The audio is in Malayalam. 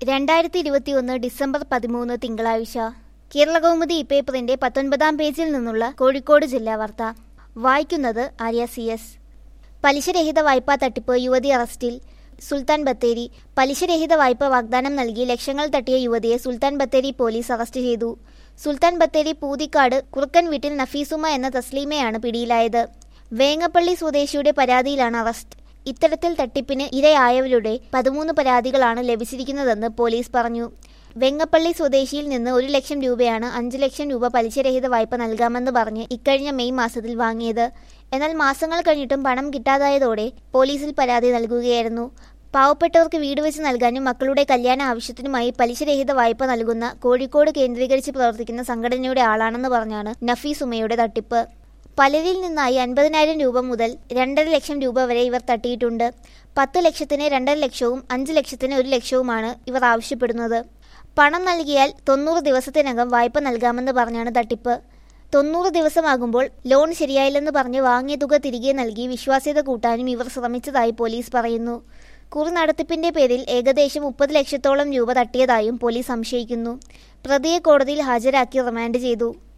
രണ്ടായിരത്തി ഇരുപത്തിയൊന്ന് ഡിസംബർ പതിമൂന്ന് തിങ്കളാഴ്ച കേരളകൗമുദി ഇപ്പേപ്പറിന്റെ പത്തൊൻപതാം പേജിൽ നിന്നുള്ള കോഴിക്കോട് ജില്ലാ വാർത്ത വായിക്കുന്നത് ആര്യ സി എസ് പലിശരഹിത വായ്പാ തട്ടിപ്പ് യുവതി അറസ്റ്റിൽ സുൽത്താൻ ബത്തേരി പലിശരഹിത വായ്പ വാഗ്ദാനം നൽകി ലക്ഷങ്ങൾ തട്ടിയ യുവതിയെ സുൽത്താൻ ബത്തേരി പോലീസ് അറസ്റ്റ് ചെയ്തു സുൽത്താൻ ബത്തേരി പൂതിക്കാട് കുറുക്കൻ വീട്ടിൽ നഫീസുമ എന്ന തസ്ലീമയാണ് പിടിയിലായത് വേങ്ങപ്പള്ളി സ്വദേശിയുടെ പരാതിയിലാണ് അറസ്റ്റ് ഇത്തരത്തിൽ തട്ടിപ്പിന് ഇരയായവരുടെ പതിമൂന്ന് പരാതികളാണ് ലഭിച്ചിരിക്കുന്നതെന്ന് പോലീസ് പറഞ്ഞു വെങ്ങപ്പള്ളി സ്വദേശിയിൽ നിന്ന് ഒരു ലക്ഷം രൂപയാണ് അഞ്ചു ലക്ഷം രൂപ പലിശരഹിത വായ്പ നൽകാമെന്ന് പറഞ്ഞ് ഇക്കഴിഞ്ഞ മെയ് മാസത്തിൽ വാങ്ങിയത് എന്നാൽ മാസങ്ങൾ കഴിഞ്ഞിട്ടും പണം കിട്ടാതായതോടെ പോലീസിൽ പരാതി നൽകുകയായിരുന്നു പാവപ്പെട്ടവർക്ക് വീട് വെച്ച് നൽകാനും മക്കളുടെ കല്യാണ ആവശ്യത്തിനുമായി പലിശരഹിത വായ്പ നൽകുന്ന കോഴിക്കോട് കേന്ദ്രീകരിച്ച് പ്രവർത്തിക്കുന്ന സംഘടനയുടെ ആളാണെന്ന് പറഞ്ഞാണ് നഫീസ് ഉമയുടെ തട്ടിപ്പ് പലരിൽ നിന്നായി അൻപതിനായിരം രൂപ മുതൽ രണ്ടര ലക്ഷം രൂപ വരെ ഇവർ തട്ടിയിട്ടുണ്ട് പത്ത് ലക്ഷത്തിന് രണ്ടര ലക്ഷവും അഞ്ച് ലക്ഷത്തിന് ഒരു ലക്ഷവുമാണ് ഇവർ ആവശ്യപ്പെടുന്നത് പണം നൽകിയാൽ തൊണ്ണൂറ് ദിവസത്തിനകം വായ്പ നൽകാമെന്ന് പറഞ്ഞാണ് തട്ടിപ്പ് തൊണ്ണൂറ് ദിവസമാകുമ്പോൾ ലോൺ ശരിയായില്ലെന്ന് പറഞ്ഞ് വാങ്ങിയ തുക തിരികെ നൽകി വിശ്വാസ്യത കൂട്ടാനും ഇവർ ശ്രമിച്ചതായി പോലീസ് പറയുന്നു കുറി നടത്തിപ്പിന്റെ പേരിൽ ഏകദേശം മുപ്പത് ലക്ഷത്തോളം രൂപ തട്ടിയതായും പോലീസ് സംശയിക്കുന്നു പ്രതിയെ കോടതിയിൽ ഹാജരാക്കി റിമാൻഡ് ചെയ്തു